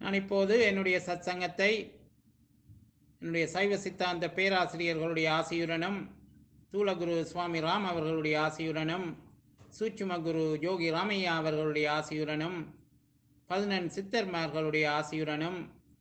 நான் இப்போது என்னுடைய சத்சங்கத்தை என்னுடைய சைவ சித்தாந்த பேராசிரியர்களுடைய ஆசியுடனும் தூலகுரு சுவாமி ராம் அவர்களுடைய ஆசியுடனும் சூட்சும குரு யோகி ராமையா அவர்களுடைய ஆசியுடனும் பதினெண் சித்தர்மார்களுடைய ஆசியுடனும்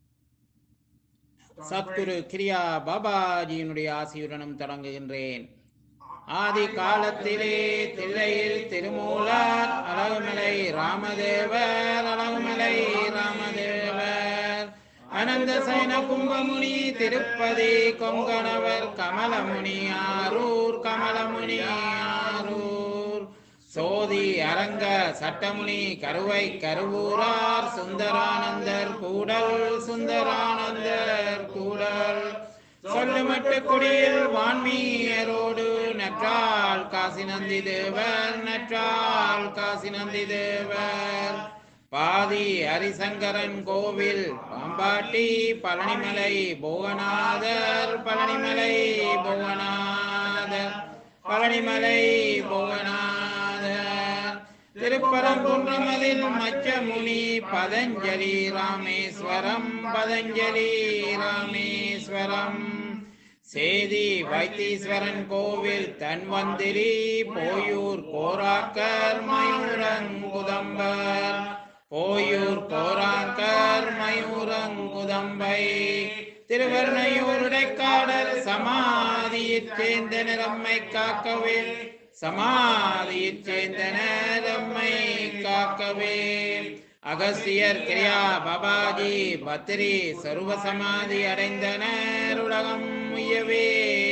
சத்குரு கிரியா பாபாஜியினுடைய ஆசியுடனும் தொடங்குகின்றேன் ஆதி காலத்திலே தில்லையில் திருமூலர் அழகுமலை ராமதேவர் அழகுமலை ராமதேவர் அனந்த சைன கும்பமுனி திருப்பதி கொங்கணவர் கமலமுனி ஆரூர் கமலமுனி ஆரூர் சோதி அரங்க சட்டமுனி கருவை கருவூரார் சுந்தரானந்தர் கூடல் சுந்தரானந்தர் கூடல் சொல்லுமட்டு குடியில் வான்மீயரோடு நற்றால் காசி நந்தி தேவர் நற்றால் காசி நந்தி தேவர் பாதி ஹரிசங்கரன் கோவில் பாம்பாட்டி பழனிமலை புவனாதர் பழனிமலை புவனாதர் பழனிமலை புவனாதர் திருப்பரங்குன்றமதில் மச்சமுனி பதஞ்சலி ராமேஸ்வரம் பதஞ்சலி ராமேஸ்வரம் சேதி வைத்தீஸ்வரன் கோவில் தன்வந்திரி போயூர் கோராக்கர் மயூரங்குதம்பர் போயூர் கோராக்கர் மயூரங்குதம்பை திருவர்ணையூருடைக்காடர் சமாதியைச் சேர்ந்த நிறம்மை காக்கவே சமாதியைச் சேர்ந்த நேரம்மை காக்கவே அகஸ்தியர் கிரியா பாபாஜி பத்திரி சர்வ சமாதி அடைந்தனர் உலகம் உயவே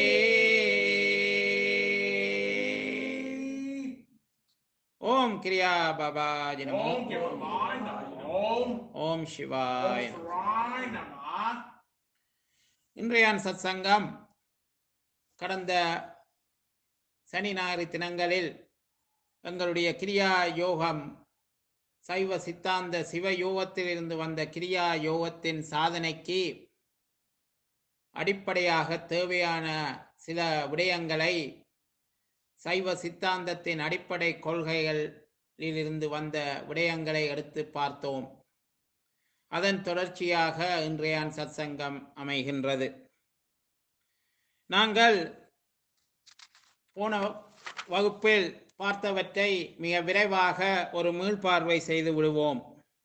ஓம் கிரியா பாபாஜி நமோ ஓம் சிவாய நமः. ஓம் ஓம் சிவாய் ஓம் சிவாய நமः. இன்றையான் சத்சங்கம் கடந்த சனி ஞாயிறு தினங்களில் எங்களுடைய கிரியா யோகம் சைவ சித்தாந்த சிவ யோகத்தில் இருந்து வந்த கிரியா யோகத்தின் சாதனைக்கு அடிப்படையாக தேவையான சில விடயங்களை சைவ சித்தாந்தத்தின் அடிப்படை கொள்கைகளில் இருந்து வந்த விடயங்களை எடுத்து பார்த்தோம் அதன் தொடர்ச்சியாக இன்றையான் சத்சங்கம் அமைகின்றது நாங்கள் போன வகுப்பில் பார்த்தவற்றை மிக விரைவாக ஒரு மீள்பார்வை செய்து விடுவோம்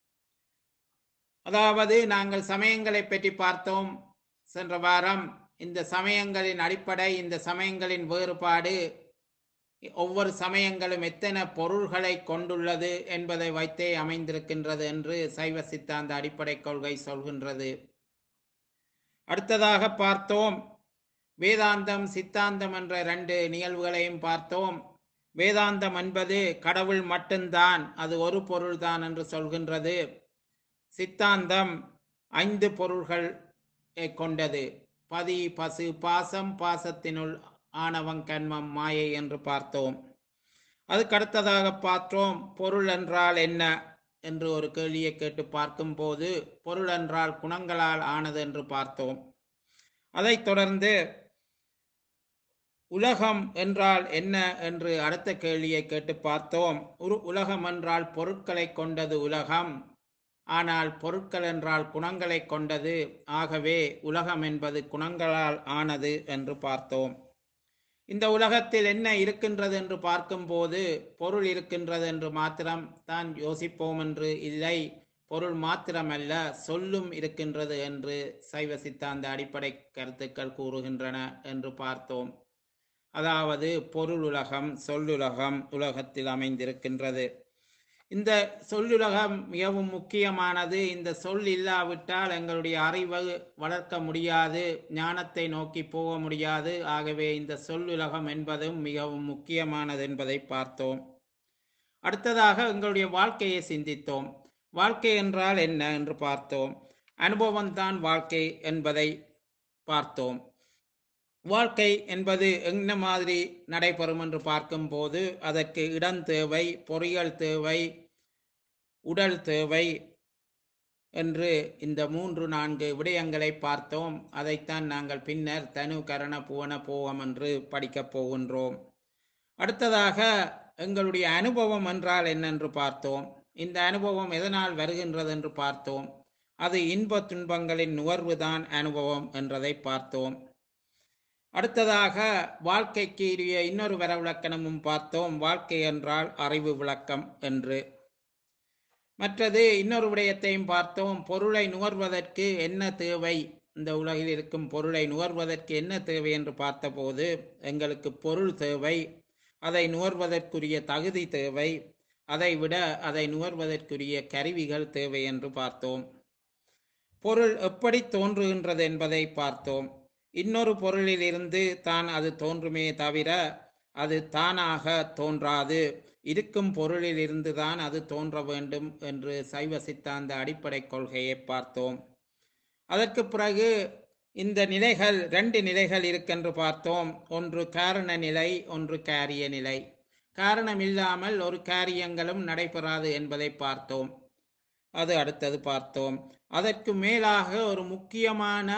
அதாவது நாங்கள் சமயங்களை பற்றி பார்த்தோம் சென்ற வாரம் இந்த சமயங்களின் அடிப்படை இந்த சமயங்களின் வேறுபாடு ஒவ்வொரு சமயங்களும் எத்தனை பொருள்களை கொண்டுள்ளது என்பதை வைத்தே அமைந்திருக்கின்றது என்று சைவ சித்தாந்த அடிப்படை கொள்கை சொல்கின்றது அடுத்ததாக பார்த்தோம் வேதாந்தம் சித்தாந்தம் என்ற ரெண்டு நிகழ்வுகளையும் பார்த்தோம் வேதாந்தம் என்பது கடவுள் மட்டும்தான் அது ஒரு பொருள்தான் என்று சொல்கின்றது சித்தாந்தம் ஐந்து பொருள்கள் கொண்டது பதி பசு பாசம் பாசத்தினுள் ஆணவம் கண்மம் மாயை என்று பார்த்தோம் அதுக்கு அடுத்ததாக பார்த்தோம் பொருள் என்றால் என்ன என்று ஒரு கேள்வியை கேட்டு பார்க்கும்போது பொருள் என்றால் குணங்களால் ஆனது என்று பார்த்தோம் அதைத் தொடர்ந்து உலகம் என்றால் என்ன என்று அடுத்த கேள்வியை கேட்டு பார்த்தோம் ஒரு உலகம் என்றால் பொருட்களை கொண்டது உலகம் ஆனால் பொருட்கள் என்றால் குணங்களை கொண்டது ஆகவே உலகம் என்பது குணங்களால் ஆனது என்று பார்த்தோம் இந்த உலகத்தில் என்ன இருக்கின்றது என்று பார்க்கும்போது பொருள் இருக்கின்றது என்று மாத்திரம் தான் யோசிப்போம் என்று இல்லை பொருள் மாத்திரமல்ல சொல்லும் இருக்கின்றது என்று சைவ சித்தாந்த அடிப்படை கருத்துக்கள் கூறுகின்றன என்று பார்த்தோம் அதாவது பொருள் உலகம் சொல்லுலகம் உலகத்தில் அமைந்திருக்கின்றது இந்த சொல்லுலகம் மிகவும் முக்கியமானது இந்த சொல் இல்லாவிட்டால் எங்களுடைய அறிவை வளர்க்க முடியாது ஞானத்தை நோக்கி போக முடியாது ஆகவே இந்த சொல்லுலகம் என்பதும் மிகவும் முக்கியமானது என்பதை பார்த்தோம் அடுத்ததாக எங்களுடைய வாழ்க்கையை சிந்தித்தோம் வாழ்க்கை என்றால் என்ன என்று பார்த்தோம் அனுபவம்தான் வாழ்க்கை என்பதை பார்த்தோம் வாழ்க்கை என்பது என்ன மாதிரி நடைபெறும் என்று பார்க்கும்போது அதற்கு இடம் தேவை பொறியியல் தேவை உடல் தேவை என்று இந்த மூன்று நான்கு விடயங்களை பார்த்தோம் அதைத்தான் நாங்கள் பின்னர் தனு கரண புவன போகம் என்று படிக்கப் போகின்றோம் அடுத்ததாக எங்களுடைய அனுபவம் என்றால் என்னென்று பார்த்தோம் இந்த அனுபவம் எதனால் வருகின்றது என்று பார்த்தோம் அது இன்ப துன்பங்களின் நுகர்வுதான் அனுபவம் என்றதை பார்த்தோம் அடுத்ததாக வாழ்க்கைக்கு உரிய இன்னொரு வரவிலக்கணமும் பார்த்தோம் வாழ்க்கை என்றால் அறிவு விளக்கம் என்று மற்றது இன்னொரு விடயத்தையும் பார்த்தோம் பொருளை நுகர்வதற்கு என்ன தேவை இந்த உலகில் இருக்கும் பொருளை நுகர்வதற்கு என்ன தேவை என்று பார்த்தபோது எங்களுக்கு பொருள் தேவை அதை நுகர்வதற்குரிய தகுதி தேவை அதை விட அதை நுகர்வதற்குரிய கருவிகள் தேவை என்று பார்த்தோம் பொருள் எப்படி தோன்றுகின்றது என்பதை பார்த்தோம் இன்னொரு பொருளிலிருந்து தான் அது தோன்றுமே தவிர அது தானாக தோன்றாது இருக்கும் பொருளிலிருந்து தான் அது தோன்ற வேண்டும் என்று சைவ சித்தாந்த அடிப்படை கொள்கையை பார்த்தோம் அதற்கு பிறகு இந்த நிலைகள் ரெண்டு நிலைகள் இருக்கென்று பார்த்தோம் ஒன்று காரண நிலை ஒன்று காரிய நிலை காரணம் இல்லாமல் ஒரு காரியங்களும் நடைபெறாது என்பதை பார்த்தோம் அது அடுத்தது பார்த்தோம் அதற்கு மேலாக ஒரு முக்கியமான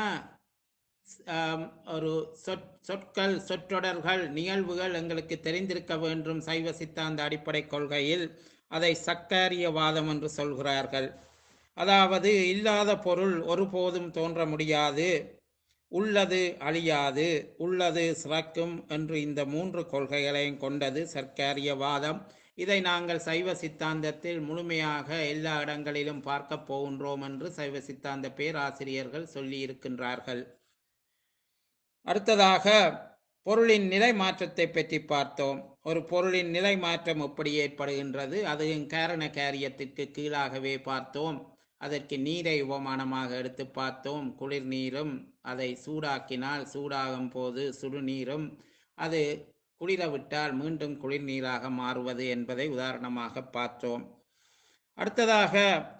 ஆம், ஒரு சொற் சொற்கள் சொற்றொடர்கள் நிகழ்வுகள் எங்களுக்கு தெரிந்திருக்க வேண்டும் சைவ சித்தாந்த அடிப்படை கொள்கையில் அதை சக்காரியவாதம் என்று சொல்கிறார்கள் அதாவது இல்லாத பொருள் ஒருபோதும் தோன்ற முடியாது உள்ளது அழியாது உள்ளது சிறக்கும் என்று இந்த மூன்று கொள்கைகளையும் கொண்டது சர்க்காரியவாதம் இதை நாங்கள் சைவ சித்தாந்தத்தில் முழுமையாக எல்லா இடங்களிலும் பார்க்க போகின்றோம் என்று சைவ சித்தாந்த பேராசிரியர்கள் சொல்லியிருக்கின்றார்கள் அடுத்ததாக பொருளின் நிலை மாற்றத்தை பற்றி பார்த்தோம் ஒரு பொருளின் நிலை மாற்றம் எப்படி ஏற்படுகின்றது அதுவும் காரண காரியத்திற்கு கீழாகவே பார்த்தோம் அதற்கு நீரை உபமானமாக எடுத்து பார்த்தோம் குளிர் நீரும் அதை சூடாக்கினால் சூடாகும் போது சுடுநீரும் அது குளிர விட்டால் மீண்டும் குளிர் நீராக மாறுவது என்பதை உதாரணமாக பார்த்தோம் அடுத்ததாக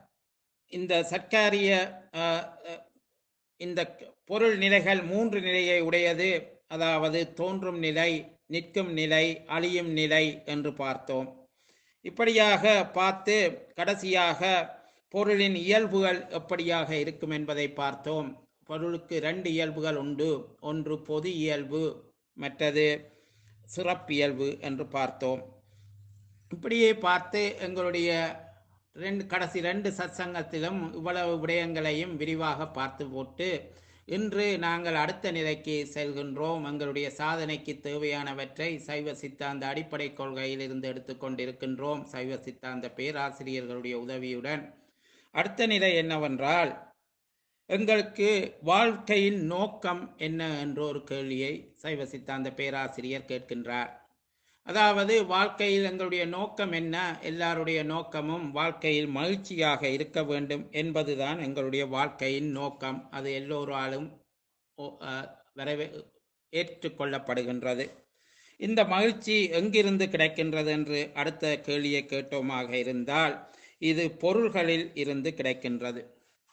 இந்த சர்க்காரிய அஹ், அஹ், இந்த பொருள் நிலைகள் மூன்று நிலையை உடையது அதாவது தோன்றும் நிலை நிற்கும் நிலை அழியும் நிலை என்று பார்த்தோம் இப்படியாக பார்த்து கடைசியாக பொருளின் இயல்புகள் எப்படியாக இருக்கும் என்பதை பார்த்தோம் பொருளுக்கு ரெண்டு இயல்புகள் உண்டு ஒன்று பொது இயல்பு மற்றது சிறப்பியல்பு என்று பார்த்தோம் இப்படியே பார்த்து எங்களுடைய ரெண்டு கடைசி ரெண்டு சத்சங்கத்திலும் இவ்வளவு விடயங்களையும் விரிவாக பார்த்து போட்டு இன்று நாங்கள் அடுத்த நிலைக்கு செல்கின்றோம் எங்களுடைய சாதனைக்கு தேவையானவற்றை சைவ சித்தாந்த அடிப்படை கொள்கையில் இருந்து எடுத்துக்கொண்டிருக்கின்றோம் சைவ சித்தாந்த பேராசிரியர்களுடைய உதவியுடன் அடுத்த நிலை என்னவென்றால் எங்களுக்கு வாழ்க்கையின் நோக்கம் என்ன என்ற ஒரு கேள்வியை சைவ சித்தாந்த பேராசிரியர் கேட்கின்றார் அதாவது வாழ்க்கையில் எங்களுடைய நோக்கம் என்ன எல்லாருடைய நோக்கமும் வாழ்க்கையில் மகிழ்ச்சியாக இருக்க வேண்டும் என்பதுதான் எங்களுடைய வாழ்க்கையின் நோக்கம் அது எல்லோராலும் ஓ- அஹ், வரவே ஏற்றுக்கொள்ளப்படுகின்றது இந்த மகிழ்ச்சி எங்கிருந்து கிடைக்கின்றது என்று அடுத்த கேள்வியை கேட்டோமாக இருந்தால் இது பொருள்களில் இருந்து கிடைக்கின்றது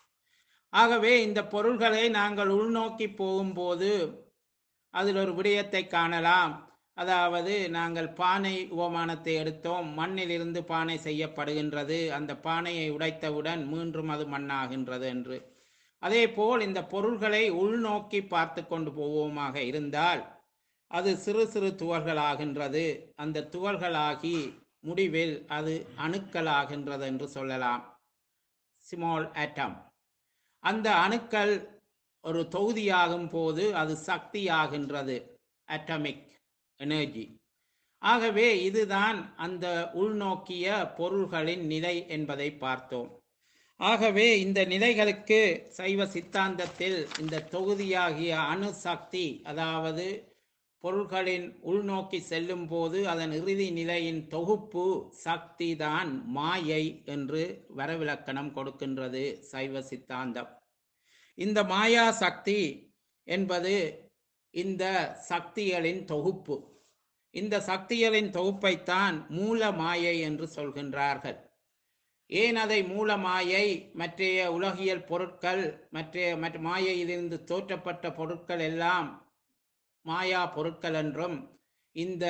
ஆகவே இந்த பொருள்களை நாங்கள் உள்நோக்கி போகும்போது அதில் ஒரு விடயத்தை காணலாம் அதாவது நாங்கள் பானை உபமானத்தை எடுத்தோம் மண்ணிலிருந்து பானை செய்யப்படுகின்றது அந்த பானையை உடைத்தவுடன் மீண்டும் அது மண்ணாகின்றது என்று அதே போல் இந்த பொருள்களை உள்நோக்கி பார்த்து கொண்டு போவோமாக இருந்தால் அது சிறு சிறு துகள்களாகின்றது அந்த துகள்களாகி முடிவில் அது அணுக்களாகின்றது என்று சொல்லலாம் ஸ்மால் ஆட்டம் அந்த அணுக்கள் ஒரு தொகுதியாகும் போது அது சக்தியாகின்றது அட்டமிக் எனர்ஜி ஆகவே இதுதான் அந்த உள்நோக்கிய பொருள்களின் நிலை என்பதை பார்த்தோம் ஆகவே இந்த நிலைகளுக்கு சைவ சித்தாந்தத்தில் இந்த தொகுதியாகிய அணு சக்தி அதாவது பொருள்களின் உள்நோக்கி செல்லும் போது அதன் இறுதி நிலையின் தொகுப்பு சக்தி தான் மாயை என்று வரவிலக்கணம் கொடுக்கின்றது சைவ சித்தாந்தம் இந்த மாயா சக்தி என்பது இந்த சக்திகளின் தொகுப்பு இந்த சக்திகளின் தொகுப்பைத்தான் மூல மாயை என்று சொல்கின்றார்கள் ஏன் அதை மூல மாயை மற்றைய உலகியல் பொருட்கள் மற்றைய மற்ற மாயையிலிருந்து தோற்றப்பட்ட பொருட்கள் எல்லாம் மாயா பொருட்கள் என்றும் இந்த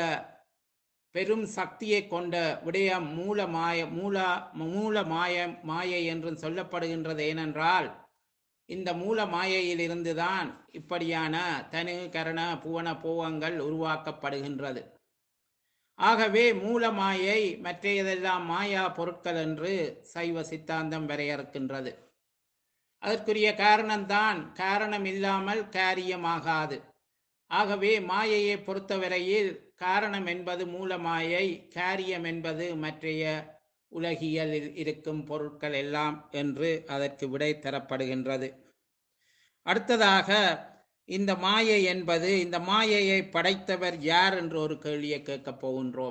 பெரும் சக்தியை கொண்ட விடயம் மூல மாய மூல மூல மாய மாயை என்றும் சொல்லப்படுகின்றது ஏனென்றால் இந்த மூல மாயையிலிருந்துதான் இப்படியான தனு கரண புவன போகங்கள் உருவாக்கப்படுகின்றது ஆகவே மூல மாயை மற்றையதெல்லாம் மாயா பொருட்கள் என்று சைவ சித்தாந்தம் வரையறுக்கின்றது அதற்குரிய காரணம்தான் காரணம் இல்லாமல் காரியமாகாது ஆகவே மாயையை பொறுத்தவரையில் காரணம் என்பது மூலமாயை காரியம் என்பது மற்றைய உலகியலில் இருக்கும் பொருட்கள் எல்லாம் என்று அதற்கு விடை தரப்படுகின்றது அடுத்ததாக இந்த மாயை என்பது இந்த மாயையை படைத்தவர் யார் என்று ஒரு கேள்வியை கேட்கப் போகின்றோம்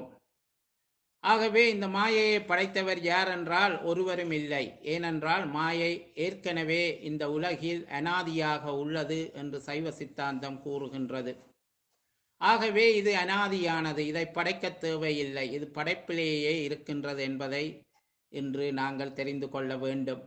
ஆகவே இந்த மாயையை படைத்தவர் யார் என்றால் ஒருவரும் இல்லை ஏனென்றால் மாயை ஏற்கனவே இந்த உலகில் அனாதியாக உள்ளது என்று சைவ சித்தாந்தம் கூறுகின்றது ஆகவே இது அனாதியானது இதை படைக்க தேவையில்லை இது படைப்பிலேயே இருக்கின்றது என்பதை இன்று நாங்கள் தெரிந்து கொள்ள வேண்டும்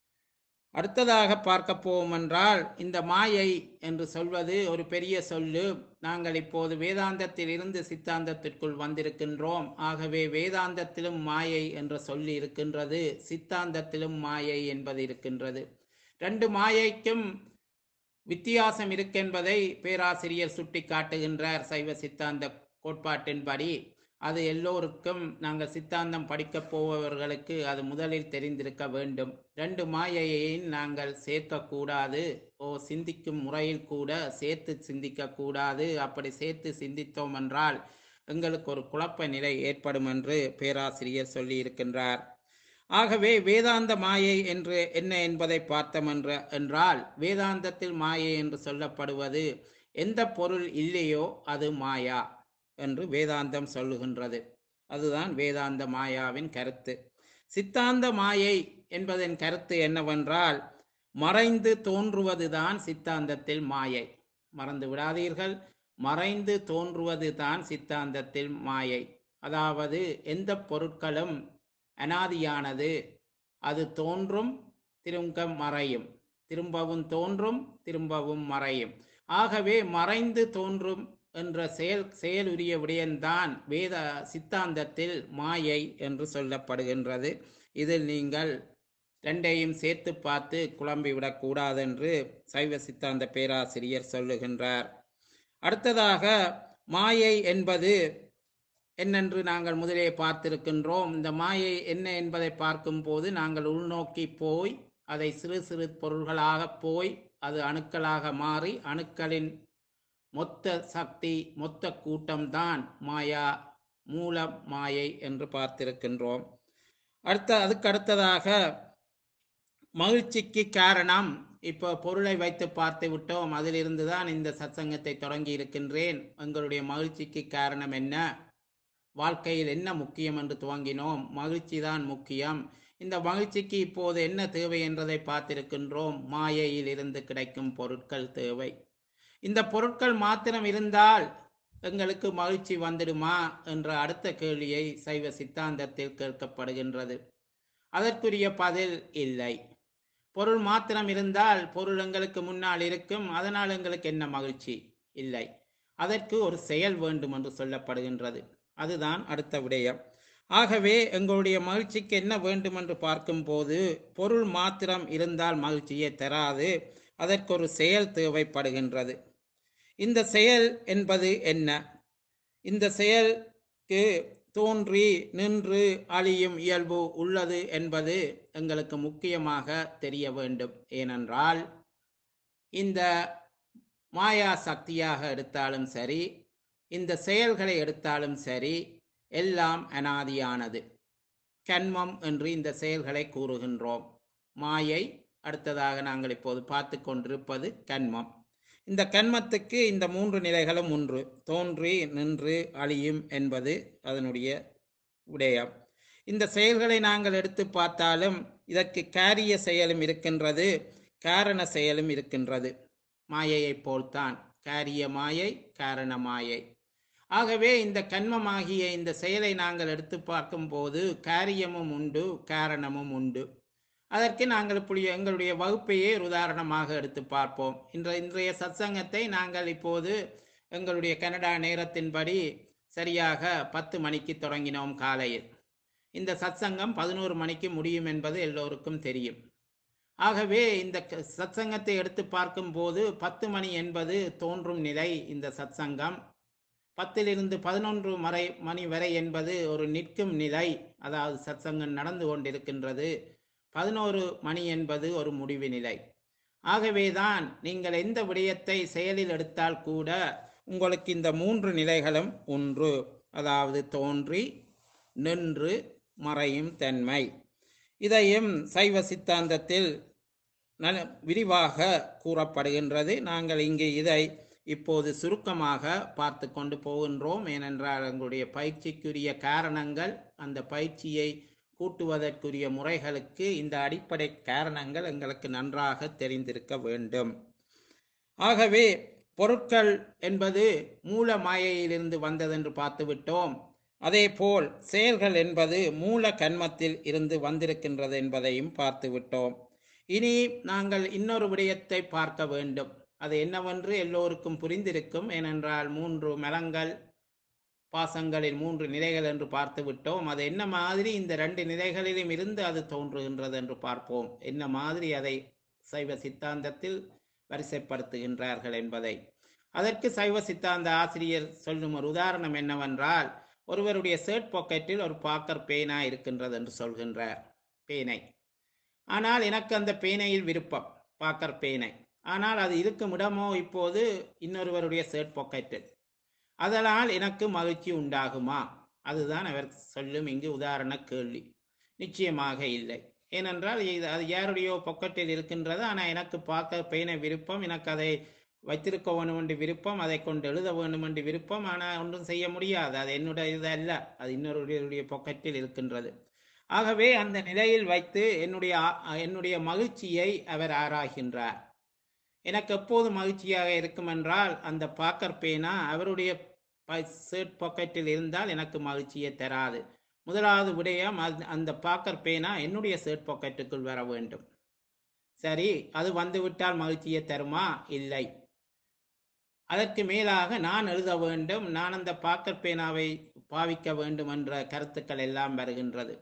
அடுத்ததாக பார்க்க போவோம் என்றால் இந்த மாயை என்று சொல்வது ஒரு பெரிய சொல்லு நாங்கள் இப்போது வேதாந்தத்தில் இருந்து சித்தாந்தத்திற்குள் வந்திருக்கின்றோம் ஆகவே வேதாந்தத்திலும் மாயை என்ற சொல்லி இருக்கின்றது சித்தாந்தத்திலும் மாயை என்பது இருக்கின்றது ரெண்டு மாயைக்கும் வித்தியாசம் இருக்கென்பதை பேராசிரியர் சுட்டி காட்டுகின்றார் சைவ சித்தாந்த கோட்பாட்டின்படி அது எல்லோருக்கும் நாங்கள் சித்தாந்தம் படிக்கப் போபவர்களுக்கு அது முதலில் தெரிந்திருக்க வேண்டும் ரெண்டு மாயையையும் நாங்கள் சேர்க்கக்கூடாது ஓ சிந்திக்கும் முறையில் கூட சேர்த்து சிந்திக்க கூடாது அப்படி சேர்த்து சிந்தித்தோம் என்றால் எங்களுக்கு ஒரு குழப்ப நிலை ஏற்படும் என்று பேராசிரியர் சொல்லி இருக்கின்றார் ஆகவே வேதாந்த மாயை என்று என்ன என்பதை பார்த்தோம் என்ற என்றால் வேதாந்தத்தில் மாயை என்று சொல்லப்படுவது எந்த பொருள் இல்லையோ அது மாயா என்று வேதாந்தம் சொல்லுகின்றது அதுதான் வேதாந்த மாயாவின் கருத்து சித்தாந்த மாயை என்பதன் கருத்து என்னவென்றால் மறைந்து தோன்றுவதுதான் சித்தாந்தத்தில் மாயை மறந்து விடாதீர்கள் மறைந்து தோன்றுவதுதான் சித்தாந்தத்தில் மாயை அதாவது எந்த பொருட்களும் அனாதியானது அது தோன்றும் திரும்ப மறையும் திரும்பவும் தோன்றும் திரும்பவும் மறையும் ஆகவே மறைந்து தோன்றும் என்ற செயல் செயலுரிய விடயம்தான் வேத சித்தாந்தத்தில் மாயை என்று சொல்லப்படுகின்றது இதில் நீங்கள் ரெண்டையும் சேர்த்து பார்த்து குழம்பிவிடக் கூடாது என்று சைவ சித்தாந்த பேராசிரியர் சொல்லுகின்றார் அடுத்ததாக மாயை என்பது என்னென்று நாங்கள் முதலே பார்த்திருக்கின்றோம் இந்த மாயை என்ன என்பதை பார்க்கும்போது நாங்கள் உள்நோக்கி போய் அதை சிறு சிறு பொருள்களாக போய் அது அணுக்களாக மாறி அணுக்களின் மொத்த சக்தி மொத்த கூட்டம்தான் மாயா மூல மாயை என்று பார்த்திருக்கின்றோம் அடுத்த அதுக்கு அடுத்ததாக மகிழ்ச்சிக்கு காரணம் இப்போ பொருளை வைத்து பார்த்து விட்டோம் அதிலிருந்து தான் இந்த சத்சங்கத்தை தொடங்கி இருக்கின்றேன் எங்களுடைய மகிழ்ச்சிக்கு காரணம் என்ன வாழ்க்கையில் என்ன முக்கியம் என்று துவங்கினோம் மகிழ்ச்சி தான் முக்கியம் இந்த மகிழ்ச்சிக்கு இப்போது என்ன தேவை என்றதை பார்த்திருக்கின்றோம் மாயையில் இருந்து கிடைக்கும் பொருட்கள் தேவை இந்த பொருட்கள் மாத்திரம் இருந்தால் எங்களுக்கு மகிழ்ச்சி வந்துடுமா என்ற அடுத்த கேள்வியை சைவ சித்தாந்தத்தில் கேட்கப்படுகின்றது அதற்குரிய பதில் இல்லை பொருள் மாத்திரம் இருந்தால் பொருள் எங்களுக்கு முன்னால் இருக்கும் அதனால் எங்களுக்கு என்ன மகிழ்ச்சி இல்லை அதற்கு ஒரு செயல் வேண்டும் என்று சொல்லப்படுகின்றது அதுதான் அடுத்த விடயம் ஆகவே எங்களுடைய மகிழ்ச்சிக்கு என்ன வேண்டும் என்று பார்க்கும்போது பொருள் மாத்திரம் இருந்தால் மகிழ்ச்சியை தராது அதற்கு ஒரு செயல் தேவைப்படுகின்றது இந்த செயல் என்பது என்ன இந்த செயலுக்கு தோன்றி நின்று அழியும் இயல்பு உள்ளது என்பது எங்களுக்கு முக்கியமாக தெரிய வேண்டும் ஏனென்றால் இந்த மாயா சக்தியாக எடுத்தாலும் சரி இந்த செயல்களை எடுத்தாலும் சரி எல்லாம் அனாதியானது கண்மம் என்று இந்த செயல்களை கூறுகின்றோம் மாயை அடுத்ததாக நாங்கள் இப்போது பார்த்து கொண்டிருப்பது கண்மம் இந்த கண்மத்துக்கு இந்த மூன்று நிலைகளும் ஒன்று தோன்றி நின்று அழியும் என்பது அதனுடைய விடயம் இந்த செயல்களை நாங்கள் எடுத்து பார்த்தாலும் இதற்கு காரிய செயலும் இருக்கின்றது காரண செயலும் இருக்கின்றது மாயையைப் போல்தான் காரிய மாயை காரண மாயை ஆகவே இந்த கண்மமாகிய இந்த செயலை நாங்கள் எடுத்து பார்க்கும்போது காரியமும் உண்டு காரணமும் உண்டு அதற்கு நாங்கள் இப்படி எங்களுடைய வகுப்பையே ஒரு உதாரணமாக எடுத்து பார்ப்போம் இன்ற இன்றைய சத்சங்கத்தை நாங்கள் இப்போது எங்களுடைய கனடா நேரத்தின்படி சரியாக பத்து மணிக்கு தொடங்கினோம் காலையில் இந்த சத்சங்கம் பதினோரு மணிக்கு முடியும் என்பது எல்லோருக்கும் தெரியும் ஆகவே இந்த க- சத்சங்கத்தை எடுத்து பார்க்கும்போது பத்து மணி என்பது தோன்றும் நிலை இந்த சத்சங்கம் பத்திலிருந்து பதினொன்று மறை மணி வரை என்பது ஒரு நிற்கும் நிலை அதாவது சத்சங்கம் நடந்து கொண்டிருக்கின்றது பதினோரு மணி என்பது ஒரு முடிவு நிலை ஆகவேதான் நீங்கள் எந்த விடயத்தை செயலில் எடுத்தால் கூட உங்களுக்கு இந்த மூன்று நிலைகளும் ஒன்று அதாவது தோன்றி நின்று மறையும் தன்மை இதையும் சைவ சித்தாந்தத்தில் நல்ல விரிவாக கூறப்படுகின்றது நாங்கள் இங்கே இதை இப்போது சுருக்கமாக பார்த்து கொண்டு போகின்றோம் ஏனென்றால் எங்களுடைய பயிற்சிக்குரிய காரணங்கள் அந்த பயிற்சியை கூட்டுவதற்குரிய முறைகளுக்கு இந்த அடிப்படை காரணங்கள் எங்களுக்கு நன்றாக தெரிந்திருக்க வேண்டும் ஆகவே பொருட்கள் என்பது மூல மாயையிலிருந்து வந்ததென்று பார்த்துவிட்டோம் அதேபோல் செயல்கள் என்பது மூல கன்மத்தில் இருந்து வந்திருக்கின்றது என்பதையும் பார்த்துவிட்டோம் இனி நாங்கள் இன்னொரு விடயத்தை பார்க்க வேண்டும் அது என்னவென்று எல்லோருக்கும் புரிந்திருக்கும் ஏனென்றால் மூன்று மலங்கள் பாசங்களின் மூன்று நிலைகள் என்று பார்த்து விட்டோம் அது என்ன மாதிரி இந்த ரெண்டு நிலைகளிலும் இருந்து அது தோன்றுகின்றது என்று பார்ப்போம் என்ன மாதிரி அதை சைவ சித்தாந்தத்தில் வரிசைப்படுத்துகின்றார்கள் என்பதை அதற்கு சைவ சித்தாந்த ஆசிரியர் சொல்லும் ஒரு உதாரணம் என்னவென்றால் ஒருவருடைய ஷர்ட் பாக்கெட்டில் ஒரு பாக்கர் பேனா இருக்கின்றது என்று சொல்கின்றார் பேனை ஆனால் எனக்கு அந்த பேனையில் விருப்பம் பாக்கர் பேனை ஆனால் அது இருக்கும் இடமோ இப்போது இன்னொருவருடைய ஷர்ட் பாக்கெட்டில் அதனால் எனக்கு மகிழ்ச்சி உண்டாகுமா அதுதான் அவர் சொல்லும் இங்கு உதாரண கேள்வி நிச்சயமாக இல்லை ஏனென்றால் இது அது யாருடையோ பொக்கெட்டில் இருக்கின்றது ஆனால் எனக்கு பார்க்க பேனை விருப்பம் எனக்கு அதை வைத்திருக்க வேண்டும் என்று விருப்பம் அதை கொண்டு எழுத வேண்டும் என்று விருப்பம் ஆனால் ஒன்றும் செய்ய முடியாது அது என்னுடைய இது அல்ல அது இன்னொருடைய பொக்கெட்டில் இருக்கின்றது ஆகவே அந்த நிலையில் வைத்து என்னுடைய ஆ- என்னுடைய மகிழ்ச்சியை அவர் ஆராய்கின்றார் எனக்கு எப்போது மகிழ்ச்சியாக இருக்கும் என்றால் அந்த பாக்கர் பேனா அவருடைய ஷர்ட் பாக்கெட்டில் இருந்தால் எனக்கு மகிழ்ச்சியை தராது முதலாவது விடயம் அது- அந்த பாக்கர் பேனா என்னுடைய ஷர்ட் பாக்கெட்டுக்குள் வர வேண்டும் சரி அது வந்துவிட்டால் மகிழ்ச்சியை தருமா இல்லை அதற்கு மேலாக நான் எழுத வேண்டும் நான் அந்த பாக்கர் பேனாவை பாவிக்க வேண்டும் என்ற கருத்துக்கள் எல்லாம் வருகின்றது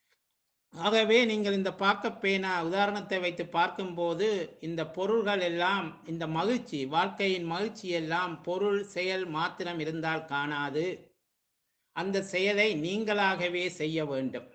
ஆகவே நீங்கள் இந்த பாக்க பேனா உதாரணத்தை வைத்து பார்க்கும்போது இந்த பொருள்கள் எல்லாம் இந்த மகிழ்ச்சி வாழ்க்கையின் மகிழ்ச்சி எல்லாம் பொருள் செயல் மாத்திரம் இருந்தால் காணாது அந்த செயலை நீங்களாகவே செய்ய வேண்டும்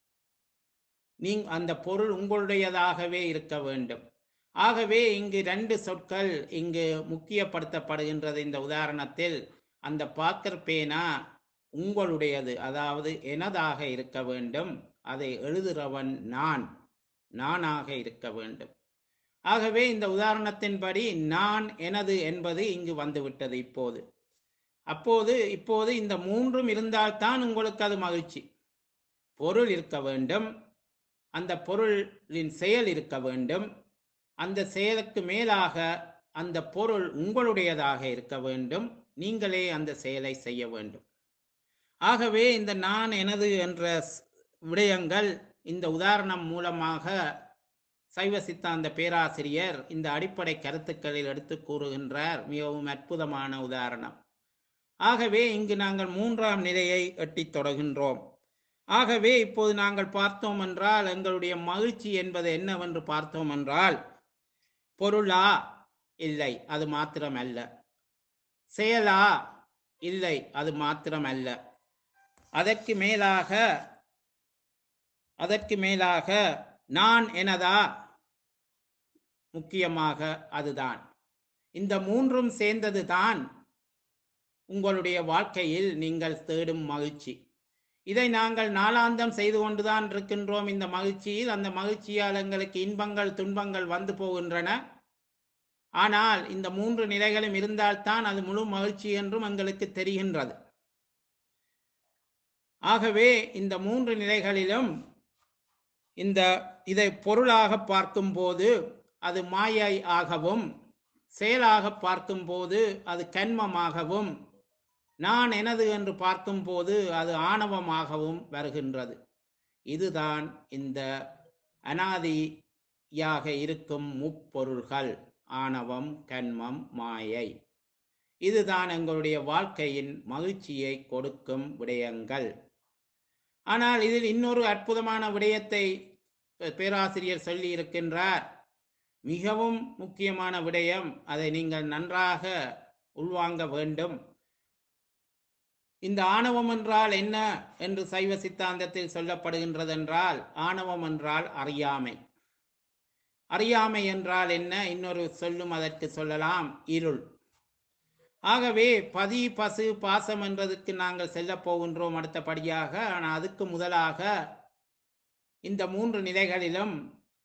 நீ அந்த பொருள் உங்களுடையதாகவே இருக்க வேண்டும் ஆகவே இங்கு ரெண்டு சொற்கள் இங்கு முக்கியப்படுத்தப்படுகின்றது இந்த உதாரணத்தில் அந்த பாக்கர் பேனா உங்களுடையது அதாவது எனதாக இருக்க வேண்டும் அதை எழுதுகிறவன் நான் நானாக இருக்க வேண்டும் ஆகவே இந்த உதாரணத்தின்படி நான் எனது என்பது இங்கு வந்துவிட்டது இப்போது அப்போது இப்போது இந்த மூன்றும் இருந்தால்தான் உங்களுக்கு அது மகிழ்ச்சி பொருள் இருக்க வேண்டும் அந்த பொருளின் செயல் இருக்க வேண்டும் அந்த செயலுக்கு மேலாக அந்த பொருள் உங்களுடையதாக இருக்க வேண்டும் நீங்களே அந்த செயலை செய்ய வேண்டும் ஆகவே இந்த நான் எனது என்ற ஸ்- விடயங்கள் இந்த உதாரணம் மூலமாக சைவ சித்தாந்த பேராசிரியர் இந்த அடிப்படை கருத்துக்களில் எடுத்து கூறுகின்றார் மிகவும் அற்புதமான உதாரணம் ஆகவே இங்கு நாங்கள் மூன்றாம் நிலையை எட்டித் தொடர்கின்றோம் ஆகவே இப்போது நாங்கள் பார்த்தோம் என்றால் எங்களுடைய மகிழ்ச்சி என்பது என்னவென்று பார்த்தோம் என்றால் பொருளா இல்லை அது மாத்திரம் அல்ல செயலா இல்லை அது மாத்திரம் அல்ல அதற்கு மேலாக அதற்கு மேலாக நான் எனதா முக்கியமாக அதுதான் இந்த மூன்றும் சேர்ந்தது தான் உங்களுடைய வாழ்க்கையில் நீங்கள் தேடும் மகிழ்ச்சி இதை நாங்கள் நாளாந்தம் செய்து கொண்டுதான் இருக்கின்றோம் இந்த மகிழ்ச்சியில் அந்த மகிழ்ச்சியால் எங்களுக்கு இன்பங்கள் துன்பங்கள் வந்து போகின்றன ஆனால் இந்த மூன்று நிலைகளும் இருந்தால்தான் அது முழு மகிழ்ச்சி என்றும் எங்களுக்கு தெரிகின்றது ஆகவே இந்த மூன்று நிலைகளிலும் இந்த இதை பொருளாக பார்க்கும்போது அது மாயை ஆகவும் செயலாக பார்க்கும்போது அது கண்மமாகவும் நான் எனது என்று பார்க்கும்போது அது ஆணவமாகவும் வருகின்றது இதுதான் இந்த அனாதியாக இருக்கும் முப்பொருள்கள் ஆணவம் கண்மம் மாயை இதுதான் எங்களுடைய வாழ்க்கையின் மகிழ்ச்சியை கொடுக்கும் விடயங்கள் ஆனால் இதில் இன்னொரு அற்புதமான விடயத்தை பே- பேராசிரியர் சொல்லி இருக்கின்றார் மிகவும் முக்கியமான விடயம் அதை நீங்கள் நன்றாக உள்வாங்க வேண்டும் இந்த ஆணவம் என்றால் என்ன என்று சைவ சித்தாந்தத்தில் சொல்லப்படுகின்றது என்றால் ஆணவம் என்றால் அறியாமை அறியாமை என்றால் என்ன இன்னொரு சொல்லும் அதற்கு சொல்லலாம் இருள் ஆகவே பதி பசு பாசம் என்பதற்கு நாங்கள் செல்லப் போகின்றோம் அடுத்தபடியாக ஆனால் அதுக்கு முதலாக இந்த மூன்று நிலைகளிலும்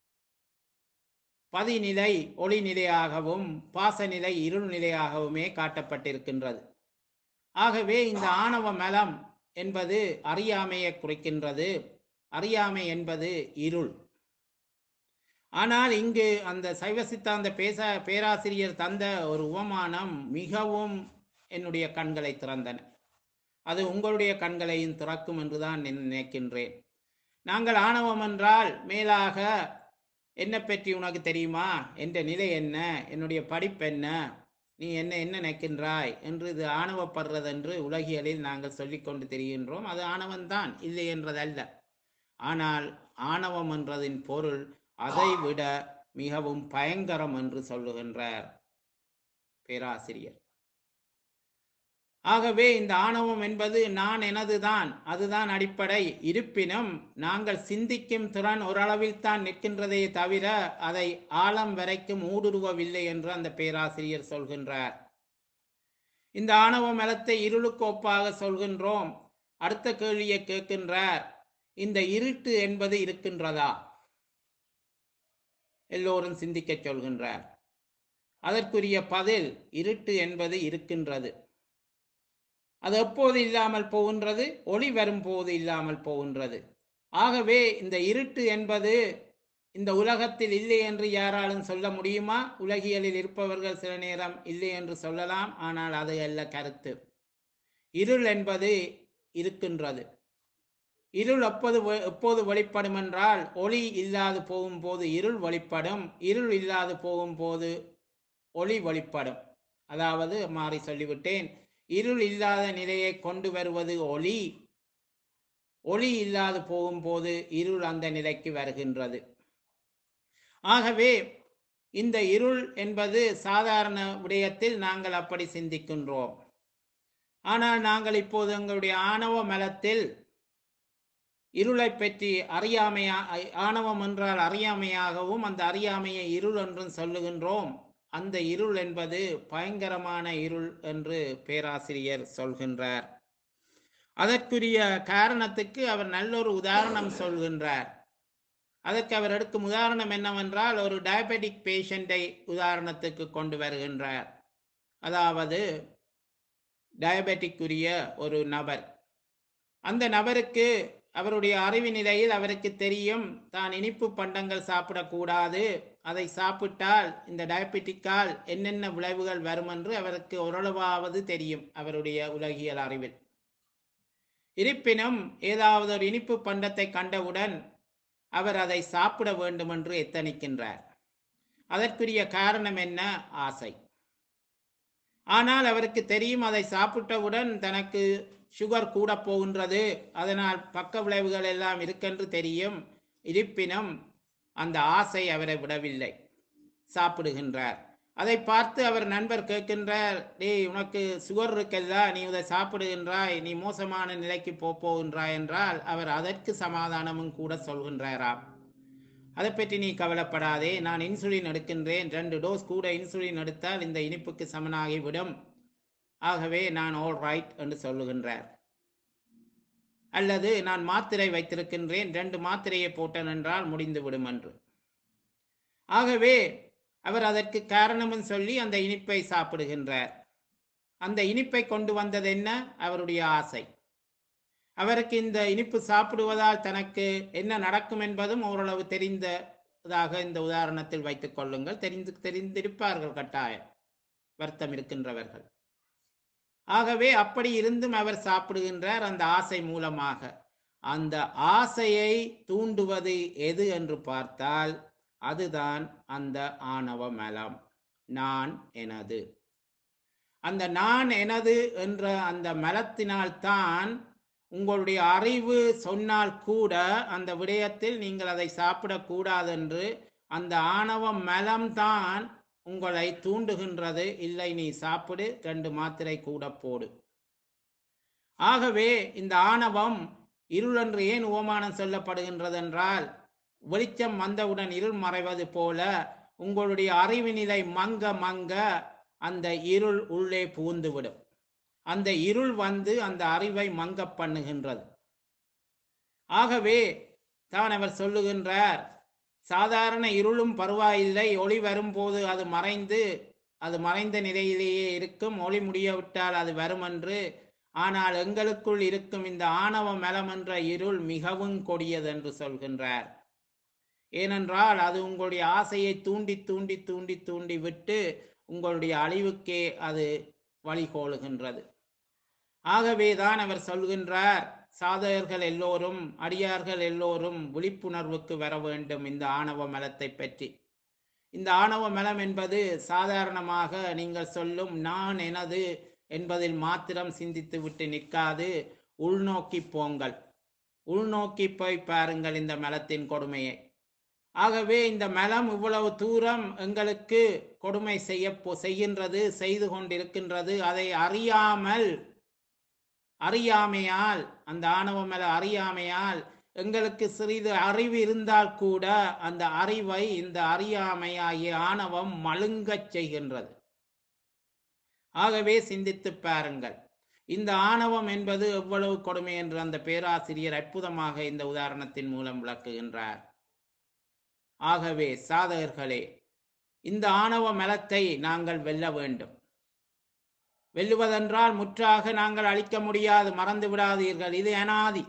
பதிநிலை ஒளி நிலையாகவும் பாசநிலை இருள் நிலையாகவுமே காட்டப்பட்டிருக்கின்றது ஆகவே இந்த ஆணவ மலம் என்பது அறியாமையை குறிக்கின்றது அறியாமை என்பது இருள் ஆனால் இங்கு அந்த சைவ சித்தாந்த பேச பேராசிரியர் தந்த ஒரு உவமானம் மிகவும் என்னுடைய கண்களை திறந்தன அது உங்களுடைய கண்களையும் திறக்கும் என்றுதான் நான் நினைக்கின்றேன் நாங்கள் ஆணவம் என்றால் மேலாக என்ன பற்றி உனக்கு தெரியுமா என்ற நிலை என்ன என்னுடைய படிப்பு என்ன நீ என்ன என்ன நினைக்கின்றாய் என்று இது ஆணவப்படுறது என்று உலகியலில் நாங்கள் சொல்லிக்கொண்டு தெரிகின்றோம் அது ஆணவம்தான் இல்லை என்றதல்ல ஆனால் ஆணவம் என்றதின் பொருள் அதை விட மிகவும் பயங்கரம் என்று சொல்லுகின்றார் பேராசிரியர் ஆகவே இந்த ஆணவம் என்பது நான் எனதுதான் அதுதான் அடிப்படை இருப்பினும் நாங்கள் சிந்திக்கும் திறன் ஓரளவில் தான் நிற்கின்றதே தவிர அதை ஆழம் வரைக்கும் ஊடுருவவில்லை என்று அந்த பேராசிரியர் சொல்கின்றார் இந்த ஆணவ மலத்தை இருளுக்கு ஒப்பாக சொல்கின்றோம் அடுத்த கேள்வியை கேட்கின்றார் இந்த இருட்டு என்பது இருக்கின்றதா எல்லோரும் சிந்திக்க சொல்கின்றார் அதற்குரிய பதில் இருட்டு என்பது இருக்கின்றது அது எப்போது இல்லாமல் போகின்றது ஒளி வரும்போது இல்லாமல் போகின்றது ஆகவே இந்த இருட்டு என்பது இந்த உலகத்தில் இல்லை என்று யாராலும் சொல்ல முடியுமா உலகியலில் இருப்பவர்கள் சில நேரம் இல்லை என்று சொல்லலாம் ஆனால் அது அல்ல கருத்து இருள் என்பது இருக்கின்றது இருள் எப்போது வெ- எப்போது வெளிப்படும் என்றால் ஒளி இல்லாது போகும்போது இருள் வெளிப்படும் இருள் இல்லாது போகும்போது ஒளி வெளிப்படும் அதாவது மாறி சொல்லிவிட்டேன் இருள் இல்லாத நிலையை கொண்டு வருவது ஒளி ஒளி இல்லாது போகும்போது இருள் அந்த நிலைக்கு வருகின்றது ஆகவே இந்த இருள் என்பது சாதாரண விடயத்தில் நாங்கள் அப்படி சிந்திக்கின்றோம் ஆனால் நாங்கள் இப்போது எங்களுடைய ஆணவ மலத்தில் இருளை பற்றி அறியாமையா ஐ- ஆணவம் என்றால் அறியாமையாகவும் அந்த அறியாமையை இருள் என்றும் சொல்லுகின்றோம் அந்த இருள் என்பது பயங்கரமான இருள் என்று பேராசிரியர் சொல்கின்றார் அதற்குரிய காரணத்துக்கு அவர் நல்லொரு உதாரணம் சொல்கின்றார் அதற்கு அவர் எடுக்கும் உதாரணம் என்னவென்றால் ஒரு டயபெட்டிக் பேஷண்டை உதாரணத்துக்கு கொண்டு வருகின்றார் அதாவது டயபெட்டிக் உரிய ஒரு நபர் அந்த நபருக்கு அவருடைய அறிவு நிலையில் அவருக்கு தெரியும் தான் இனிப்பு பண்டங்கள் சாப்பிடக்கூடாது அதை சாப்பிட்டால் இந்த டயபெட்டிக்கால் என்னென்ன விளைவுகள் வரும் என்று அவருக்கு ஓரளவாவது தெரியும் அவருடைய உலகியல் அறிவில் இருப்பினும் ஏதாவது ஒரு இனிப்பு பண்டத்தை கண்டவுடன் அவர் அதை சாப்பிட வேண்டும் என்று எத்தனிக்கின்றார் அதற்குரிய காரணம் என்ன ஆசை ஆனால் அவருக்கு தெரியும் அதை சாப்பிட்டவுடன் தனக்கு சுகர் கூட போகின்றது அதனால் பக்க விளைவுகள் எல்லாம் இருக்கென்று தெரியும் இருப்பினும் அந்த ஆசை அவரை விடவில்லை சாப்பிடுகின்றார் அதை பார்த்து அவர் நண்பர் கேட்கின்றார் டேய் உனக்கு சுகர் இருக்கல்ல நீ இதை சாப்பிடுகின்றாய் நீ மோசமான நிலைக்கு போப் போகின்றாய் என்றால் அவர் அதற்கு சமாதானமும் கூட சொல்கின்றாராம் அதை பற்றி நீ கவலைப்படாதே நான் இன்சுலின் எடுக்கின்றேன் ரெண்டு டோஸ் கூட இன்சுலின் எடுத்தால் இந்த இனிப்புக்கு சமனாகிவிடும் ஆகவே நான் ஆல் ரைட் என்று சொல்லுகின்றார் அல்லது நான் மாத்திரை வைத்திருக்கின்றேன் ரெண்டு மாத்திரையை போட்டேன் என்றால் முடிந்துவிடும் என்று ஆகவே அவர் அதற்கு காரணமும் சொல்லி அந்த இனிப்பை சாப்பிடுகின்றார் அந்த இனிப்பை கொண்டு வந்தது என்ன அவருடைய ஆசை அவருக்கு இந்த இனிப்பு சாப்பிடுவதால் தனக்கு என்ன நடக்கும் என்பதும் ஓரளவு தெரிந்ததாக இந்த உதாரணத்தில் வைத்துக் கொள்ளுங்கள் தெரிந்து தெரிந்திருப்பார்கள் கட்டாயம் வருத்தம் இருக்கின்றவர்கள் ஆகவே அப்படி இருந்தும் அவர் சாப்பிடுகின்றார் அந்த ஆசை மூலமாக அந்த ஆசையை தூண்டுவது எது என்று பார்த்தால் அதுதான் அந்த ஆணவ மலம் நான் எனது அந்த நான் எனது என்ற அந்த மலத்தினால்தான் உங்களுடைய அறிவு சொன்னால் கூட அந்த விடயத்தில் நீங்கள் அதை சாப்பிடக்கூடாது என்று அந்த ஆணவ மலம்தான் உங்களை தூண்டுகின்றது இல்லை நீ சாப்பிடு ரெண்டு மாத்திரை கூட போடு ஆகவே இந்த ஆணவம் இருள் என்று ஏன் உவமானம் சொல்லப்படுகின்றது என்றால் வெளிச்சம் வந்தவுடன் இருள் மறைவது போல உங்களுடைய அறிவு நிலை மங்க மங்க அந்த இருள் உள்ளே புகுந்துவிடும் அந்த இருள் வந்து அந்த அறிவை மங்க பண்ணுகின்றது ஆகவே தான் அவர் சொல்லுகின்றார் சாதாரண இருளும் பரவாயில்லை ஒளி வரும்போது அது மறைந்து அது மறைந்த நிலையிலேயே இருக்கும் ஒளி முடியவிட்டால் அது வரும் என்று ஆனால் எங்களுக்குள் இருக்கும் இந்த ஆணவ மலம் என்ற இருள் மிகவும் கொடியது என்று சொல்கின்றார் ஏனென்றால் அது உங்களுடைய ஆசையை தூண்டி தூண்டி தூண்டி தூண்டி விட்டு உங்களுடைய அழிவுக்கே அது வழிகோலுகின்றது ஆகவே தான் அவர் சொல்கின்றார் சாதகர்கள் எல்லோரும் அடியார்கள் எல்லோரும் விழிப்புணர்வுக்கு வர வேண்டும் இந்த ஆணவ மலத்தை பற்றி இந்த ஆணவ மலம் என்பது சாதாரணமாக நீங்கள் சொல்லும் நான் எனது என்பதில் மாத்திரம் சிந்தித்து விட்டு நிற்காது உள்நோக்கி போங்கள் உள்நோக்கி போய் பாருங்கள் இந்த மலத்தின் கொடுமையை ஆகவே இந்த மலம் இவ்வளவு தூரம் எங்களுக்கு கொடுமை செய்ய போ- செய்கின்றது செய்து கொண்டிருக்கின்றது அதை அறியாமல் அறியாமையால் அந்த ஆணவ மல அறியாமையால் எங்களுக்கு சிறிது அறிவு இருந்தால் கூட அந்த அறிவை இந்த அறியாமையாகிய ஆணவம் மழுங்கச் செய்கின்றது ஆகவே சிந்தித்து பாருங்கள் இந்த ஆணவம் என்பது எவ்வளவு கொடுமை என்று அந்த பேராசிரியர் அற்புதமாக இந்த உதாரணத்தின் மூலம் விளக்குகின்றார் ஆகவே சாதகர்களே இந்த ஆணவ மலத்தை நாங்கள் வெல்ல வேண்டும் வெல்லுவதென்றால் முற்றாக நாங்கள் அழிக்க முடியாது மறந்து விடாதீர்கள் இது அனாதி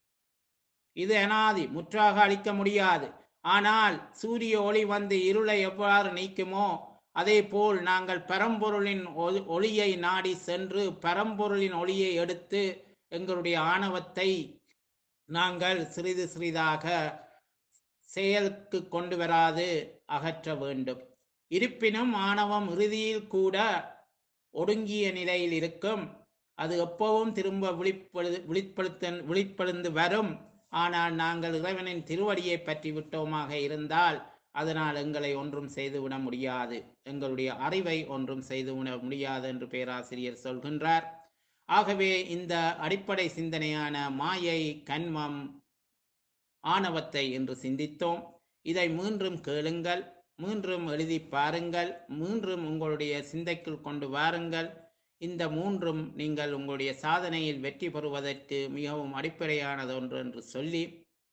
இது அனாதி முற்றாக அழிக்க முடியாது ஆனால் சூரிய ஒளி வந்து இருளை எவ்வாறு நீக்குமோ அதே போல் நாங்கள் பரம்பொருளின் ஒளி- ஒளியை நாடி சென்று பரம்பொருளின் ஒளியை எடுத்து எங்களுடைய ஆணவத்தை நாங்கள் சிறிது சிறிதாக செயலுக்கு கொண்டு வராது அகற்ற வேண்டும் இருப்பினும் ஆணவம் இறுதியில் கூட ஒடுங்கிய நிலையில் இருக்கும் அது எப்பவும் திரும்ப விழிப்பெழு விழிப்பெழுத்த விழிப்பெழுந்து வரும் ஆனால் நாங்கள் இறைவனின் திருவடியை பற்றி விட்டோமாக இருந்தால் அதனால் எங்களை ஒன்றும் செய்துவிட முடியாது எங்களுடைய அறிவை ஒன்றும் செய்துவிட முடியாது என்று பேராசிரியர் சொல்கின்றார் ஆகவே இந்த அடிப்படை சிந்தனையான மாயை கண்மம் ஆணவத்தை என்று சிந்தித்தோம் இதை மீண்டும் கேளுங்கள் மீண்டும் எழுதி பாருங்கள் மீண்டும் உங்களுடைய சிந்தைக்குள் கொண்டு வாருங்கள் இந்த மூன்றும் நீங்கள் உங்களுடைய சாதனையில் வெற்றி பெறுவதற்கு மிகவும் அடிப்படையானது ஒன்று என்று சொல்லி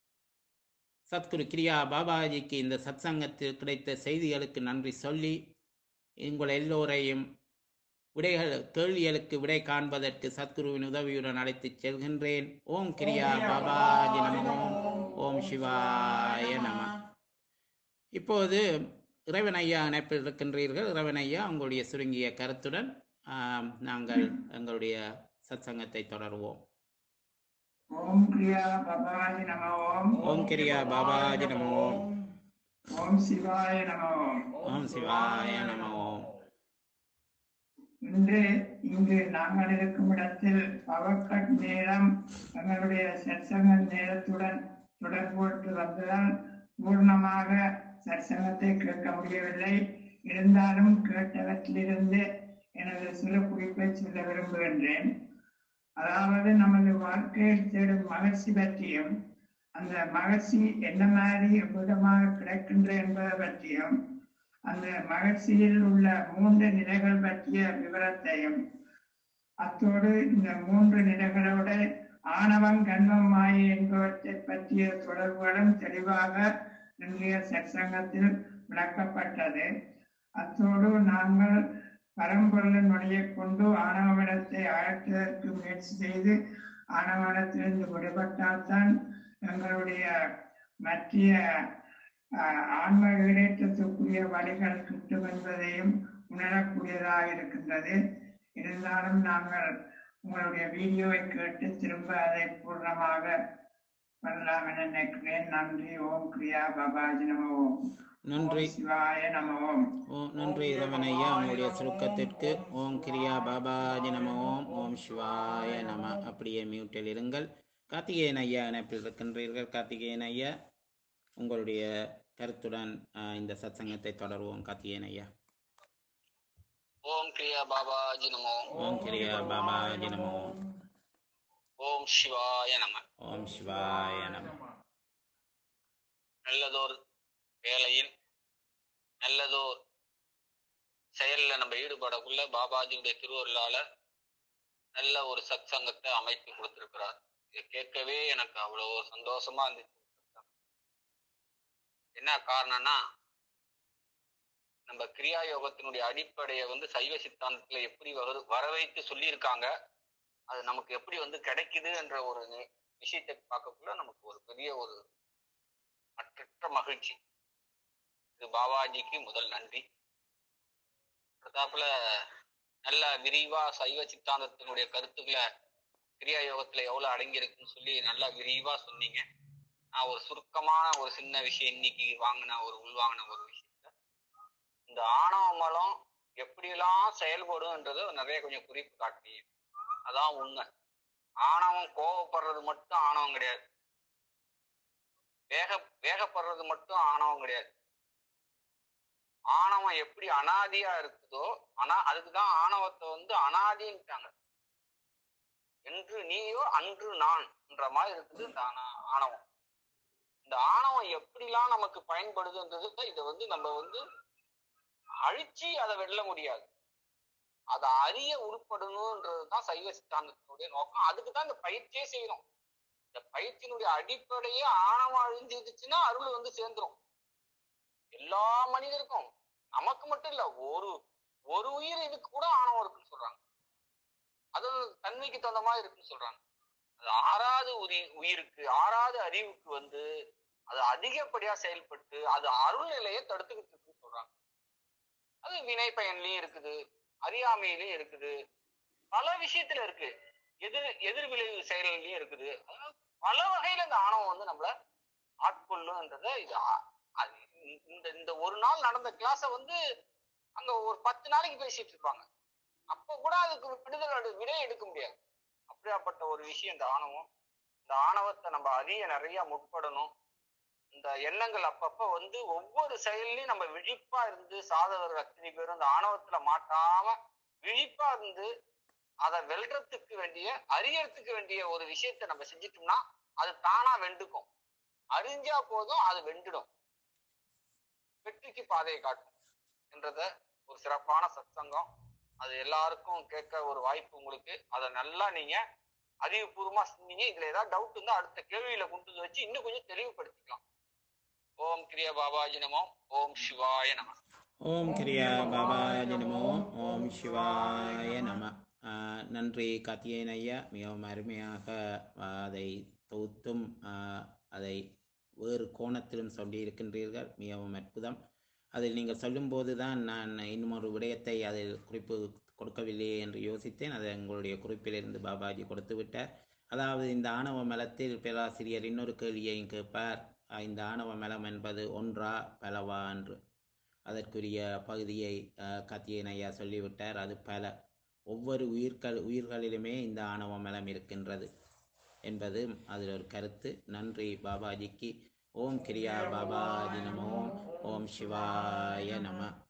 சத்குரு கிரியா பாபாஜிக்கு இந்த சத்சங்கத்தில் கிடைத்த செய்திகளுக்கு நன்றி சொல்லி உங்கள் எல்லோரையும் விடைகள் கேள்விகளுக்கு விடை காண்பதற்கு சத்குருவின் உதவியுடன் அழைத்துச் செல்கின்றேன் ஓம் கிரியா பாபாஜி நமோ ஓம் சிவாய நம இப்போது இறைவன் ஐயா இணைப்பில் இருக்கின்றீர்கள் இறைவன் ஐயா உங்களுடைய சுருங்கிய கருத்துடன் ஆம், நாங்கள் எங்களுடைய சத்சங்கத்தை தொடருவோம் ஓம் கிரியா பபாஜி நம ஓம் ஓம் கிரியா பாபாஜி நமோ ஓம் சிவாய நம ஓம் ஓம் சிவாய நம ஓம் இன்று இங்கு நாங்கள் இருக்கும் இடத்தில் பவர்கட் நேரம் எங்களுடைய சற்சங்க நேரத்துடன் தொடர்புபட்டு வந்ததால் பூர்ணமாக சற்சங்கத்தை கேட்க முடியவில்லை இருந்தாலும் கேட்டவற்றிலிருந்து எனது சிறு குறிப்பை சொல்ல விரும்புகின்றேன் அதாவது நமது வாழ்க்கையில் தேடும் மகிழ்ச்சி பற்றியும் அந்த மகிழ்ச்சி என்ன மாதிரி விதமாக கிடைக்கின்ற என்பதை பற்றியும் அந்த மகிழ்ச்சியில் உள்ள மூன்று நிலைகள் பற்றிய விவரத்தையும் அத்தோடு இந்த மூன்று நிலைகளோட ஆணவம் கண்மம் மாயை என்பவற்றை பற்றிய தொடர்புகளும் தெளிவாக இன்றைய சற்சங்கத்தில் விளக்கப்பட்டது அத்தோடு நாங்கள் பரம்பொருளின் வழியை கொண்டு ஆணவமனத்தை அகற்றுவதற்கு முயற்சி செய்து ஆணவமனத்திலிருந்து விடுபட்டால்தான் எங்களுடைய மற்றிய ஆஹ், ஆன்ம ஈடேற்றத்துக்குரிய வழிகள் கிட்டும் என்பதையும் உணரக்கூடியதாக இருக்கின்றது இருந்தாலும் நாங்கள் உங்களுடைய வீடியோவை கேட்டு திரும்ப அதை பூர்ணமாக பண்ணலாம் என நினைக்கிறேன் நன்றி ஓம் கிரியா பாபாஜி நம ஓம் நன்றி ஓம் சிவாய நம ஓம் ஓ நன்றி இறைவன் ஐயா உங்களுடைய சுருக்கத்திற்கு ஓம் கிரியா பாபாஜி நம ஓம் ஓம் சிவாய நம அப்படியே மியூட்டில் இருங்கள் கார்த்திகேயன் ஐயா இணைப்பில் இருக்கின்றீர்கள் கார்த்திகேயன் ஐயா உங்களுடைய கருத்துடன் ஆஹ், இந்த சத்சங்கத்தை தொடருவோம் கார்த்திகேயன் ஐயா ஓம் கிரியா பாபாஜி நமோ ஓம் கிரியா பாபாஜி நம ஓம் ஓம் சிவாய நம ஓம் சிவாய நம நல்லதோர் வேலையில் நல்லதோர் செயல்ல நம்ம ஈடுபடக்குள்ள பாபாஜியுடைய திருவருளால நல்ல ஒரு சத் சங்கத்தை அமைத்து கொடுத்திருக்கிறார் இதை கேட்கவே எனக்கு அவ்வளோ சந்தோஷமா இருந்துச்சு என்ன காரணம்னா நம்ம கிரியா யோகத்தினுடைய அடிப்படையை வந்து சைவ சித்தாந்தத்துல எப்படி வர வர வைத்து சொல்லியிருக்காங்க அது நமக்கு எப்படி வந்து கிடைக்குது என்ற ஒரு நி- விஷயத்தை பார்க்கக்குள்ள நமக்கு ஒரு பெரிய ஒரு மற்றற்ற மகிழ்ச்சி இது பாபாஜிக்கு முதல் நன்றி பிரதாப்புல நல்ல விரிவா சைவ சித்தாந்தத்தினுடைய கருத்துக்களை கிரியா யோகத்துல எவ்வளவு அடங்கி இருக்குன்னு சொல்லி நல்லா விரிவா சொன்னீங்க நான் ஒரு சுருக்கமான ஒரு சின்ன விஷயம் இன்னைக்கு வாங்கின ஒரு உள்வாங்கின ஒரு விஷயத்த இந்த ஆணவ மலம் எப்படியெல்லாம் செயல்படும்ன்றது நிறைய கொஞ்சம் குறிப்பு காட்டினீங்க அதான் உண்மை ஆணவம் கோவப்படுறது மட்டும் ஆணவம் கிடையாது வேக வேகப்படுறது மட்டும் ஆணவம் கிடையாது ஆணவம் எப்படி அனாதியா இருக்குதோ ஆனா அதுக்குதான் ஆணவத்தை வந்து அனாதின்ட்டாங்க என்று நீயோ அன்று நான்ன்ற மாதிரி இருக்குது இந்த ஆண- ஆணவம் இந்த ஆணவம் எப்படிலாம் நமக்கு பயன்படுதுன்றது இதை வந்து நம்ம வந்து அழிச்சு அதை வெல்ல முடியாது அதை அறிய உருப்படணும்ன்றதுதான் சைவ சித்தாந்தத்தினுடைய நோக்கம் அதுக்கு தான் இந்த பயிற்சியே செய்யணும் இந்த பயிற்சியினுடைய அடிப்படையே ஆணவம் அழிஞ்சிருச்சுன்னா அருள் வந்து சேர்ந்துரும் எல்லா மனிதருக்கும் நமக்கு மட்டும் இல்ல ஒரு ஒரு உயிர் இதுக்கு கூட ஆணவம் இருக்குன்னு சொல்றாங்க அது தன்மைக்கு தகுந்த மாதிரி இருக்குன்னு சொல்றாங்க அது ஆறாவது உரி உயிருக்கு ஆறாவது அறிவுக்கு வந்து அது அதிகப்படியா செயல்பட்டு அது அருள் நிலையை தடுத்துக்கிட்டு இருக்குன்னு சொல்றாங்க அது வினை பயன்லயும் இருக்குது அறியாமையிலயும் இருக்குது பல விஷயத்துல இருக்கு எதிர் எதிர் விளைவு செயல்லையும் இருக்குது அதனால பல வகையில இந்த ஆணவம் வந்து நம்மள ஆட்கொள்ளுன்றத இது ஆ- அது இந்த- இந்த இந்த ஒரு நாள் நடந்த கிளாஸ வந்து அங்க ஒரு பத்து நாளைக்கு பேசிட்டு இருப்பாங்க அப்ப கூட அதுக்கு விடுதலை எடு- விடை எடுக்க முடியாது அப்படியாப்பட்ட ஒரு விஷயம் இந்த ஆணவம் இந்த ஆணவத்தை நம்ம அறிய நிறைய முற்படணும் இந்த எண்ணங்கள் அப்பப்ப வந்து ஒவ்வொரு செயல்லையும் நம்ம விழிப்பா இருந்து சாதகர்கள் அத்தனை பேரும் இந்த ஆணவத்துல மாட்டாம விழிப்பா இருந்து அதை வெல்றதுக்கு வேண்டிய அறியறதுக்கு வேண்டிய ஒரு விஷயத்தை நம்ம செஞ்சிட்டோம்னா அது தானா வெண்டுக்கும் அறிஞ்சா போதும் அது வெண்டுடும் வெற்றிக்கு பாதையை காட்டும் என்றத ஒரு சிறப்பான சத்சங்கம் அது எல்லாருக்கும் கேட்க ஒரு வாய்ப்பு உங்களுக்கு அதை நல்லா நீங்க அறிவுபூர்வமா சொன்னீங்க இதுல ஏதாவது டவுட் இருந்தா அடுத்த கேள்வியில கொண்டு வந்து வச்சு இன்னும் கொஞ்சம் தெளிவுபடுத்திக்கலாம் ஓம் கிரியா பாபாஜி நமோ ஓம் சிவாய நம ஓம் கிரியா பாபாஜி நமோ ஓம் சிவாய நம ஆஹ் நன்றி கார்த்திகேயன் ஐயா மிகவும் அருமையாக ஆஹ் அதை தொகுத்தும் ஆஹ் அதை வேறு கோணத்திலும் சொல்லியிருக்கின்றீர்கள் மிகவும் அற்புதம் அதில் நீங்கள் சொல்லும்போது தான் நான் இன்னும் ஒரு விடயத்தை அதில் குறிப்பு கொடுக்கவில்லையே என்று யோசித்தேன் அதை உங்களுடைய குறிப்பிலிருந்து பாபாஜி கொடுத்து விட்டார் அதாவது இந்த ஆணவ மலத்தில் பேராசிரியர் இன்னொரு கேள்வியையும் கேட்பார் ஆஹ் இந்த ஆணவ மலம் என்பது ஒன்றா பலவா என்று அதற்குரிய பகுதியை அஹ், கார்த்திகேயன் ஐயா சொல்லிவிட்டார் அது பல ஒவ்வொரு உயிர்கள் உயிர்களிலுமே இந்த ஆணவ மலம் இருக்கின்றது என்பது அதில் ஒரு கருத்து நன்றி பாபாஜிக்கு ஓம் கிரியா பாபாஜி நமோ ஓம் சிவாய நம